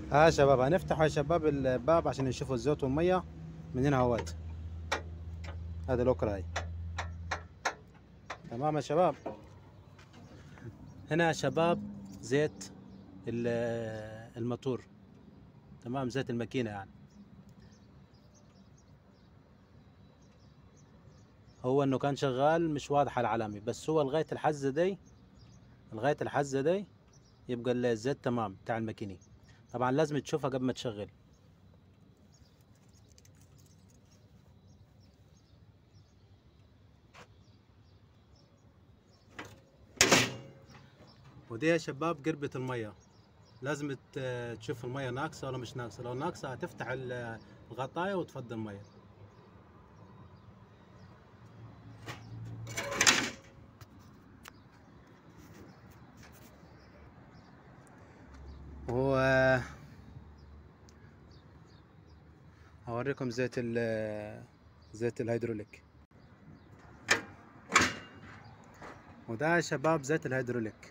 ها شباب هنفتح يا شباب الباب عشان نشوفوا الزيت والمية من هنا اهوت هذا الاوكرا هاي تمام يا شباب هنا يا شباب زيت ال- الموتور تمام زيت الماكينة يعني هو انه كان شغال مش واضح على العلامة بس هو لغاية الحزة دي لغاية الحزة دي يبقى الزيت تمام بتاع الماكينة طبعا لازم تشوفها قبل ما تشغل ودي يا شباب قربة المية لازم ت- تشوف المية ناقصة ولا مش ناقصة لو ناقصة هتفتح ال- الغطاية وتفضي المية و هوريكم زيت ال زيت الهيدروليك وده يا شباب زيت الهيدروليك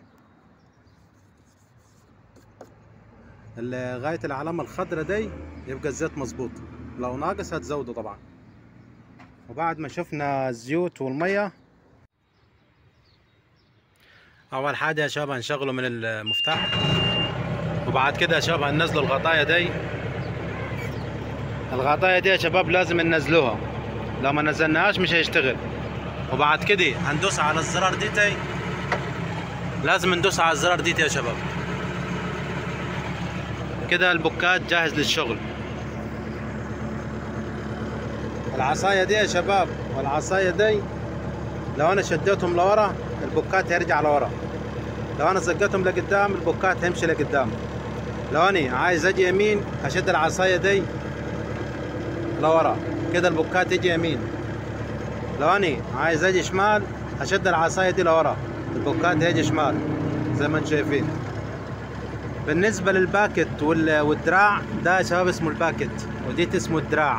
ال- غاية العلامة الخضراء دي يبقى الزيت مظبوط لو ناقص هتزوده طبعا وبعد ما شفنا الزيوت والمية أول حاجة يا شباب هنشغله من المفتاح وبعد كده يا شباب هننزلوا الغطايا دي الغطايا دي يا شباب لازم ننزلوها لو ما نزلناهاش مش هيشتغل وبعد كده هندوس على الزرار ديتي لازم ندوس على الزرار ديتي يا شباب كده البوكات جاهز للشغل العصاية دي يا شباب والعصاية دي لو انا شديتهم لورا البوكات هيرجع لورا لو انا زقتهم لقدام البوكات هيمشي لقدام لو انا عايز اجي يمين اشد العصاية دي لورا كده البوكات يجي يمين لو انا عايز اجي شمال اشد العصاية دي لورا البوكات هيجي شمال زي ما انتم شايفين بالنسبة للباكت وال- والدراع ده يا شباب اسمه الباكت وديت اسمه الدراع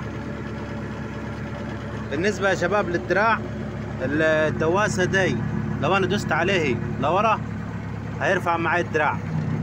بالنسبة يا شباب للدراع الدواسة دي لو انا دوست عليه لورا هيرفع معي الدراع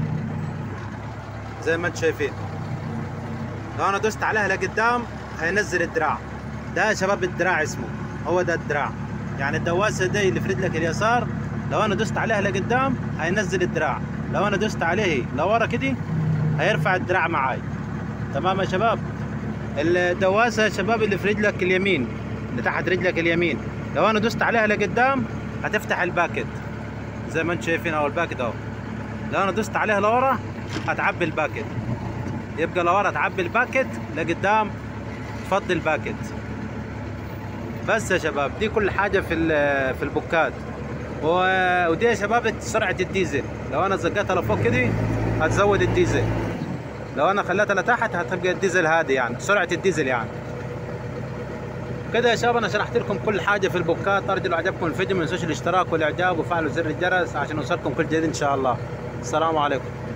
زي ما انتم شايفين لو انا دوست عليها لقدام هينزل الدراع ده يا شباب الدراع اسمه هو ده الدراع يعني الدواسة دي اللي في رجلك اليسار لو انا دوست عليها لقدام هينزل الدراع لو انا دوست عليه لورا كده هيرفع الدراع معاي تمام يا شباب الدواسة يا شباب اللي في رجلك اليمين اللي تحت رجلك اليمين لو انا دوست عليها لقدام هتفتح الباكت زي ما انتم شايفين اهو الباكت اهو لو انا دوست عليها لورا هتعبي الباكت يبقى لورا تعبي الباكت لقدام تفضي الباكت بس يا شباب دي كل حاجه في ال- في البوكات و- ودي يا شباب سرعه الديزل لو انا زقتها لفوق كده هتزود الديزل لو انا خليتها لتحت هتبقى الديزل هادي يعني سرعه الديزل يعني كده يا شباب انا شرحت لكم كل حاجه في البوكات ارجو لو عجبكم الفيديو ما تنسوش الاشتراك والاعجاب وفعلوا زر الجرس عشان يوصلكم كل جديد ان شاء الله السلام عليكم